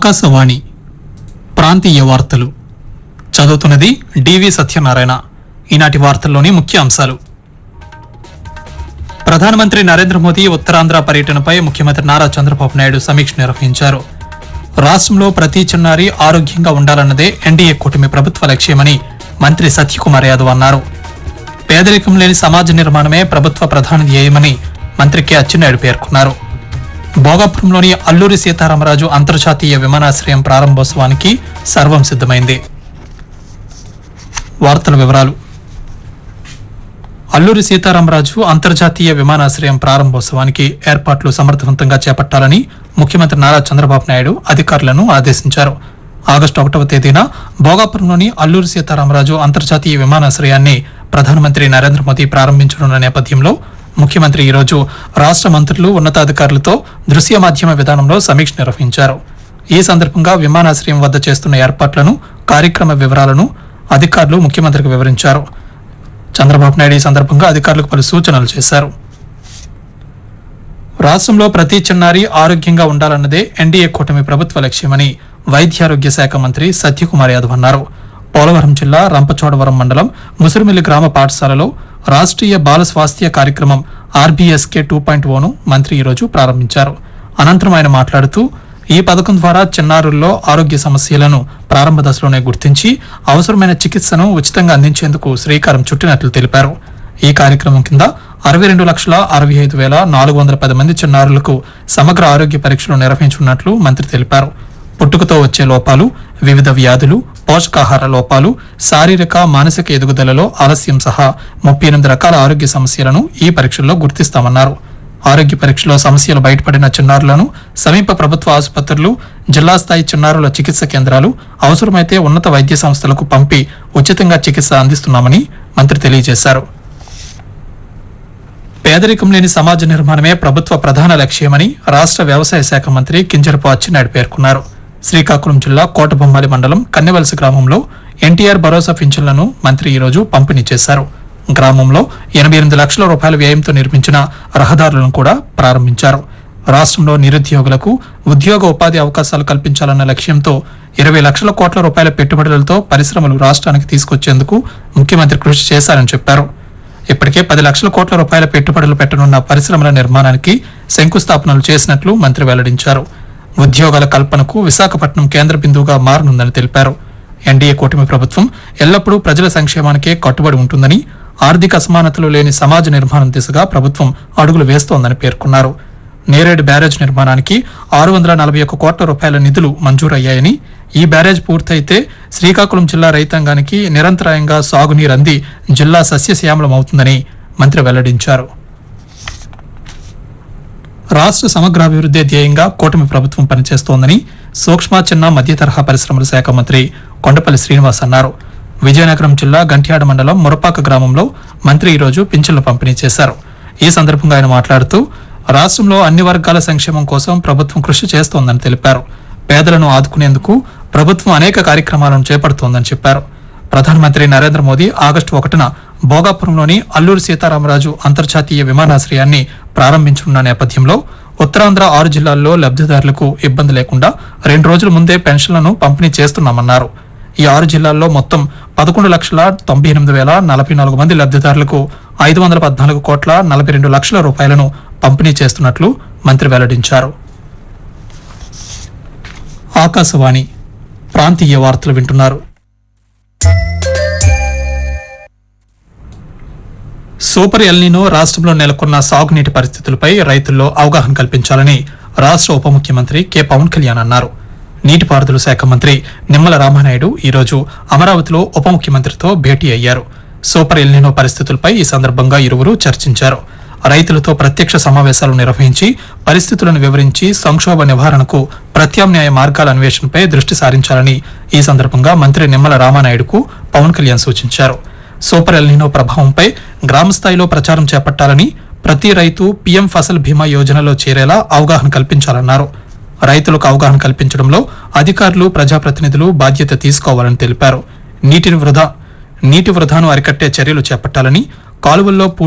ఆకాశవాణి ప్రాంతీయ వార్తలు చదువుతున్నది డివి సత్యనారాయణ ఈనాటి వార్తల్లోని ముఖ్య అంశాలు ప్రధానమంత్రి నరేంద్ర మోదీ ఉత్తరాంధ్ర పర్యటనపై ముఖ్యమంత్రి నారా చంద్రబాబు నాయుడు సమీక్ష నిర్వహించారు రాష్ట్రంలో ప్రతి చిన్నారి ఆరోగ్యంగా ఉండాలన్నదే ఎన్డీఏ కూటమి ప్రభుత్వ లక్ష్యమని మంత్రి సత్యకుమార్ యాదవ్ అన్నారు పేదరికం లేని సమాజ నిర్మాణమే ప్రభుత్వ ప్రధాన ధ్యేయమని మంత్రి కె అచ్చెన్నాయుడు పేర్కొన్నారు భోగాపురంలోని అల్లూరి సీతారామరాజు అంతర్జాతీయ విమానాశ్రయం ప్రారంభోత్సవానికి సర్వం సిద్ధమైంది వార్తల వివరాలు అల్లూరి సీతారామరాజు అంతర్జాతీయ విమానాశ్రయం ప్రారంభోత్సవానికి ఏర్పాట్లు సమర్థవంతంగా చేపట్టాలని ముఖ్యమంత్రి నారా చంద్రబాబు నాయుడు అధికారులను ఆదేశించారు ఆగస్టు ఒకటవ తేదీన భోగాపురంలోని అల్లూరి సీతారామరాజు అంతర్జాతీయ విమానాశ్రయాన్ని ప్రధానమంత్రి నరేంద్ర మోదీ ప్రారంభించనున్న నేపథ్యంలో ముఖ్యమంత్రి ఈరోజు రాష్ట్ర మంత్రులు ఉన్నతాధికారులతో దృశ్య మాధ్యమ విధానంలో సమీక్ష నిర్వహించారు ఈ సందర్భంగా విమానాశ్రయం వద్ద చేస్తున్న ఏర్పాట్లను కార్యక్రమ వివరాలను అధికారులు ముఖ్యమంత్రికి వివరించారు చంద్రబాబు నాయుడు ఈ సందర్భంగా అధికారులకు పలు సూచనలు చేశారు రాష్ట్రంలో ప్రతి చిన్నారి ఆరోగ్యంగా ఉండాలన్నదే ఎన్డీఏ కూటమి ప్రభుత్వ లక్ష్యమని వైద్యారోగ్య శాఖ మంత్రి సత్యకుమార్ యాదవ్ అన్నారు పోలవరం జిల్లా రంపచోడవరం మండలం ముసురుమిల్లి గ్రామ పాఠశాలలో రాష్ట్రీయ బాల స్వాస్థ్య కార్యక్రమం ఆర్బీఎస్కే టూ పాయింట్ ఓను మంత్రి ఈరోజు ప్రారంభించారు అనంతరం ఆయన మాట్లాడుతూ ఈ పథకం ద్వారా చిన్నారుల్లో ఆరోగ్య సమస్యలను ప్రారంభ దశలోనే గుర్తించి అవసరమైన చికిత్సను ఉచితంగా అందించేందుకు శ్రీకారం చుట్టినట్లు తెలిపారు ఈ కార్యక్రమం కింద అరవై రెండు లక్షల అరవై ఐదు వేల నాలుగు వందల పది మంది చిన్నారులకు సమగ్ర ఆరోగ్య పరీక్షలు నిర్వహించనున్నట్లు మంత్రి తెలిపారు పుట్టుకతో వచ్చే లోపాలు వివిధ వ్యాధులు పోషకాహార లోపాలు శారీరక మానసిక ఎదుగుదలలో ఆలస్యం సహా ముప్పై ఎనిమిది రకాల ఆరోగ్య సమస్యలను ఈ పరీక్షల్లో గుర్తిస్తామన్నారు ఆరోగ్య పరీక్షలో సమస్యలు బయటపడిన చిన్నారులను సమీప ప్రభుత్వ ఆసుపత్రులు జిల్లా స్థాయి చిన్నారుల చికిత్స కేంద్రాలు అవసరమైతే ఉన్నత వైద్య సంస్థలకు పంపి ఉచితంగా చికిత్స అందిస్తున్నామని మంత్రి తెలియజేశారు పేదరికం లేని సమాజ నిర్మాణమే ప్రభుత్వ ప్రధాన లక్ష్యమని రాష్ట్ర వ్యవసాయ శాఖ మంత్రి కింజరపు అచ్చెన్నాయుడు పేర్కొన్నారు శ్రీకాకుళం జిల్లా కోటబొమ్మాలి మండలం కన్నెవలస గ్రామంలో ఎన్టీఆర్ భరోసా పింఛన్లను మంత్రి ఈరోజు పంపిణీ చేశారు గ్రామంలో ఎనభై ఎనిమిది లక్షల రూపాయల వ్యయంతో నిర్మించిన రహదారులను కూడా ప్రారంభించారు రాష్ట్రంలో నిరుద్యోగులకు ఉద్యోగ ఉపాధి అవకాశాలు కల్పించాలన్న లక్ష్యంతో ఇరవై లక్షల కోట్ల రూపాయల పెట్టుబడులతో పరిశ్రమలు రాష్ట్రానికి తీసుకొచ్చేందుకు ముఖ్యమంత్రి కృషి చేశారని చెప్పారు ఇప్పటికే పది లక్షల కోట్ల రూపాయల పెట్టుబడులు పెట్టనున్న పరిశ్రమల నిర్మాణానికి శంకుస్థాపనలు చేసినట్లు మంత్రి వెల్లడించారు ఉద్యోగాల కల్పనకు విశాఖపట్నం కేంద్ర బిందువుగా మారనుందని తెలిపారు ఎన్డీఏ కూటమి ప్రభుత్వం ఎల్లప్పుడూ ప్రజల సంక్షేమానికే కట్టుబడి ఉంటుందని ఆర్థిక అసమానతలు లేని సమాజ నిర్మాణం దిశగా ప్రభుత్వం అడుగులు వేస్తోందని పేర్కొన్నారు నేరేడు బ్యారేజ్ నిర్మాణానికి ఆరు వందల నలభై ఒక్క కోట్ల రూపాయల నిధులు మంజూరయ్యాయని ఈ బ్యారేజ్ పూర్తయితే శ్రీకాకుళం జిల్లా రైతాంగానికి నిరంతరాయంగా సాగునీరు అంది జిల్లా సస్యశ్యామలమవుతుందని మంత్రి వెల్లడించారు రాష్ట్ర సమగ్రాభివృద్ధి ధ్యేయంగా కూటమి ప్రభుత్వం పనిచేస్తోందని సూక్ష్మ చిన్న మధ్య తరహా పరిశ్రమల శాఖ మంత్రి కొండపల్లి శ్రీనివాస్ అన్నారు విజయనగరం జిల్లా గంట్యాడ మండలం మురపాక గ్రామంలో మంత్రి ఈరోజు పింఛన్లు పంపిణీ చేశారు ఈ సందర్భంగా ఆయన మాట్లాడుతూ రాష్ట్రంలో అన్ని వర్గాల సంక్షేమం కోసం ప్రభుత్వం కృషి చేస్తోందని తెలిపారు పేదలను ఆదుకునేందుకు ప్రభుత్వం అనేక కార్యక్రమాలను చేపడుతోందని చెప్పారు ప్రధానమంత్రి నరేంద్ర మోదీ ఆగస్టు ఒకటిన భోగాపురంలోని అల్లూరి సీతారామరాజు అంతర్జాతీయ విమానాశ్రయాన్ని ప్రారంభించనున్న నేపథ్యంలో ఉత్తరాంధ్ర ఆరు జిల్లాల్లో లబ్ధిదారులకు ఇబ్బంది లేకుండా రెండు రోజుల ముందే పెన్షన్లను పంపిణీ చేస్తున్నామన్నారు ఈ ఆరు జిల్లాల్లో మొత్తం పదకొండు లక్షల తొంభై ఎనిమిది వేల నలభై నాలుగు మంది లబ్ధిదారులకు ఐదు వందల పద్నాలుగు కోట్ల నలభై రెండు లక్షల రూపాయలను పంపిణీ చేస్తున్నట్లు మంత్రి వెల్లడించారు ఆకాశవాణి ప్రాంతీయ వార్తలు వింటున్నారు సూపర్ ఎల్నినో రాష్ట్రంలో నెలకొన్న సాగునీటి పరిస్థితులపై రైతుల్లో అవగాహన కల్పించాలని రాష్ట్ర ఉప ముఖ్యమంత్రి కె పవన్ కళ్యాణ్ అన్నారు నీటిపారుదల శాఖ మంత్రి నిమ్మల రామానాయుడు ఈరోజు అమరావతిలో ఉప ముఖ్యమంత్రితో భేటీ అయ్యారు సూపర్ ఎల్నినో పరిస్థితులపై ఈ సందర్భంగా ఇరువురు చర్చించారు రైతులతో ప్రత్యక్ష సమావేశాలు నిర్వహించి పరిస్థితులను వివరించి సంక్షోభ నివారణకు ప్రత్యామ్నాయ మార్గాల అన్వేషణపై దృష్టి సారించాలని ఈ సందర్భంగా మంత్రి నిమ్మల రామానాయుడుకు పవన్ కళ్యాణ్ సూచించారు సూపర్ ఎల్నినో ప్రభావంపై గ్రామ స్థాయిలో ప్రచారం చేపట్టాలని ప్రతి రైతు పీఎం ఫసల్ బీమా యోజనలో చేరేలా అవగాహన కల్పించాలన్నారు రైతులకు అవగాహన కల్పించడంలో అధికారులు ప్రజాప్రతినిధులు బాధ్యత తీసుకోవాలని తెలిపారు నీటిని వృధా నీటి వృధాను అరికట్టే చర్యలు చేపట్టాలని కాలువల్లో